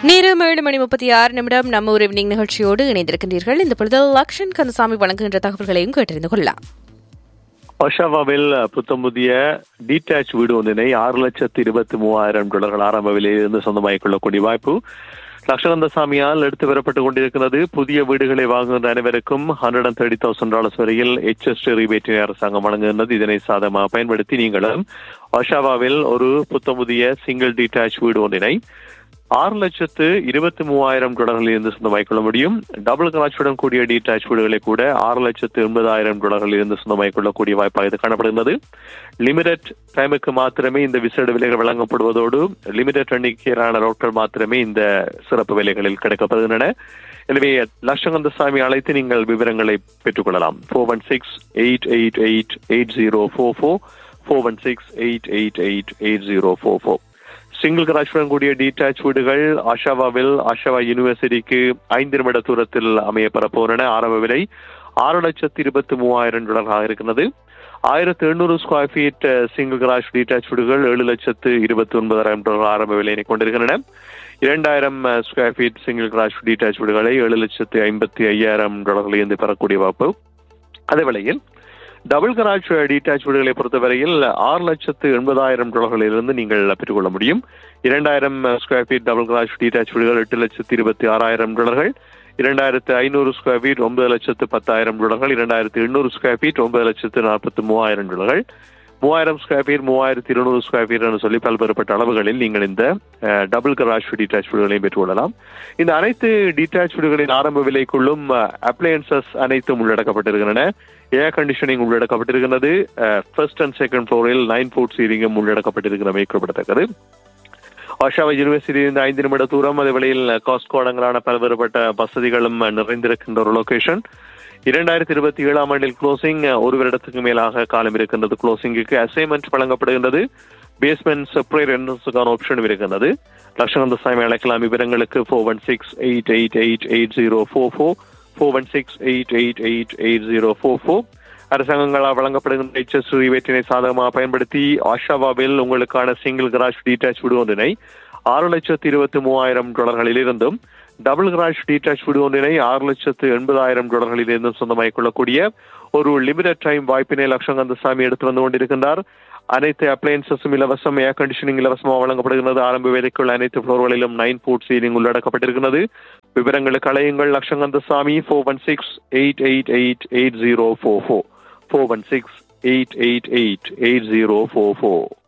நேரம் ஏழு மணி முப்பத்தி ஆறு நிமிடம் நம்ம ஒரு ஈவினிங் நிகழ்ச்சியோடு இணைந்திருக்கின்றீர்கள் இந்த பொழுது லக்ஷன் கந்தசாமி வழங்குகின்ற தகவல்களையும் கேட்டறிந்து கொள்ளலாம் ஒஷாவாவில் புத்தம் புதிய டீடாச் வீடு ஒன்றினை ஆறு லட்சத்து இருபத்தி மூவாயிரம் டாலர்கள் ஆரம்ப விலையிலிருந்து சொந்தமாகிக் கொள்ளக்கூடிய வாய்ப்பு லட்சணந்தசாமியால் எடுத்து வரப்பட்டுக் கொண்டிருக்கிறது புதிய வீடுகளை வாங்குகின்ற அனைவருக்கும் hundred and thirty thousand dollars வரையில் எச்எஸ்டி ரிபேட்டினை அரசாங்கம் வழங்குகின்றது இதனை சாதகமாக பயன்படுத்தி நீங்களும் ஒஷாவாவில் ஒரு புத்தம் புதிய சிங்கிள் டீடாச் வீடு ஒன்றினை ஆறு லட்சத்து இருபத்தி மூவாயிரம் டாலர்களில் இருந்து சொந்தமாக்கிக் கொள்ள முடியும் டபுள் கராச்சுடன் கூடிய டீடாச் வீடுகளை கூட ஆறு லட்சத்து எண்பதாயிரம் டாலர்களில் இருந்து சொந்தமாக்கிக் கொள்ளக்கூடிய வாய்ப்பாக இது காணப்படுகிறது லிமிடெட் டைமுக்கு மாத்திரமே இந்த விசேட விலைகள் வழங்கப்படுவதோடு லிமிடெட் எண்ணிக்கையிலான ரோட்கள் மாத்திரமே இந்த சிறப்பு விலைகளில் கிடைக்கப்படுகின்றன எனவே லட்சங்கந்த சாமி அழைத்து நீங்கள் விவரங்களை பெற்றுக்கொள்ளலாம் four one six eight eight eight eight zero four four four one six eight eight eight eight zero four four single கராச்சுடன் கூடிய டீடாச் வீடுகள் ஆஷாவாவில் ஆஷாவா யூனிவர்சிட்டிக்கு ஐந்து நிமிட தூரத்தில் அமையப்பெற போறன ஆரம்ப விலை ஆறு லட்சத்து இருபத்தி மூவாயிரம் டாலர்களாக இருக்கிறது ஆயிரத்து எண்ணூறு square feet single garage detached வீடுகள் ஏழு லட்சத்து இருபத்தி ஒன்பதாயிரம் டாலர் ஆரம்ப விலையினை கொண்டிருக்கின்றன இரண்டாயிரம் square feet single garage detached வீடுகளை ஏழு லட்சத்து ஐம்பத்தி ஐயாயிரம் டாலர்களில் இருந்து பெறக்கூடிய வாய்ப்பு அதே வேளையில் டபுள் கராஜ் டீடாச் வீடுகளை பொறுத்தவரையில் ஆறு லட்சத்து எண்பதாயிரம் டாலர்களிலிருந்து நீங்கள் பெற்றுக்கொள்ள முடியும் இரண்டாயிரம் square feet double garage detached வீடுகள் எட்டு லட்சத்து இருபத்தி ஆறாயிரம் டாலர்கள் இரண்டாயிரத்து ஐநூறு ஸ்கொயர் ஃபீட் ஒன்பது லட்சத்து பத்தாயிரம் டாலர்கள் இரண்டாயிரத்து எண்ணூறு ஸ்கொயர் ஃபீட் ஒன்பது லட்சத்து நாற்பத்தி மூவாயிரம் டாலர்கள் மூவாயிரம் ஸ்கொயர் ஃபீட் மூவாயிரத்தி இருநூறு ஸ்கொயர் ஃபீட் சொல்லி பல்வேறுபட்ட அளவுகளில் நீங்கள் இந்த டபுள் கராஜ் டீடாச் வீடுகளையும் பெற்றுக்கொள்ளலாம் இந்த அனைத்து டீடாச் வீடுகளின் ஆரம்ப விலைக்குள்ளும் அப்ளையன்சஸ் அனைத்தும் உள்ளடக்கப்பட்டிருக்கின்றன ஏர் கண்டிஷனிங் உள்ளடக்கப்பட்டிருக்கிறது ஃபர்ஸ்ட் அண்ட் செகண்ட் ஃப்ளோரில் நைன் ஃபுட் சீலிங்கும் உள்ளடக்கப்பட்டிருக்கிறமை குறிப்பிடத்தக்கது ஆஷாவா யூனிவர்சிட்டியிலிருந்து ஐந்து நிமிட தூரம் அதே வேளையில் காஸ்கோ அடங்கலான பல்வேறுபட்ட வசதிகளும் நிறைந்திருக்கின்ற ஒரு லொகேஷன் இரண்டாயிரத்தி இருபத்தி ஏழாம் ஆண்டில் க்ளோசிங் ஒரு வருடத்துக்கு மேலாக காலம் இருக்கின்றது க்ளோசிங்குக்கு அசைன்மெண்ட் வழங்கப்படுகின்றது பேஸ்மெண்ட் செப்பரேட் என்ட்ரன்ஸுக்கான ஆப்ஷனும் இருக்கின்றது லட்சணந்த சாமி அழைக்கலாம் விவரங்களுக்கு four one six eight eight eight eight zero four four four one six eight eight eight eight zero four four அரசாங்கங்களால் வழங்கப்படுகின்ற எச்எஸ் ரிவேட்டினை சாதகமாக பயன்படுத்தி ஆஷாவாவில் உங்களுக்கான சிங்கிள் கராஜ் டீடாச் வீடு ஒன்றினை ஆறு லட்சத்து இருபத்தி மூவாயிரம் டாலர்களில் இருந்தும் டபுள் கராஜ் டீடாச் வீடு ஒன்றினை ஆறு லட்சத்து எண்பதாயிரம் டாலர்களில் இருந்தும் சொந்தமாகிக் கொள்ளக்கூடிய ஒரு லிமிடெட் டைம் வாய்ப்பினை லட்சங்கந்தசாமி எடுத்து வந்து கொண்டிருக்கின்றார் அனைத்து அப்ளையன்சஸும் இலவசம் ஏர் கண்டிஷனிங் இலவசமாக வழங்கப்படுகிறது ஆரம்ப வேலைக்குள் அனைத்து ஃப்ளோர்களிலும் நைன் ஃபுட் சீலிங் உள்ளடக்கப்பட்டிருக்கிறது விவரங்களுக்கு அலையுங்கள் லட்சங்கந்தசாமி four one six eight eight eight eight zero four four four one six eight eight eight eight zero four four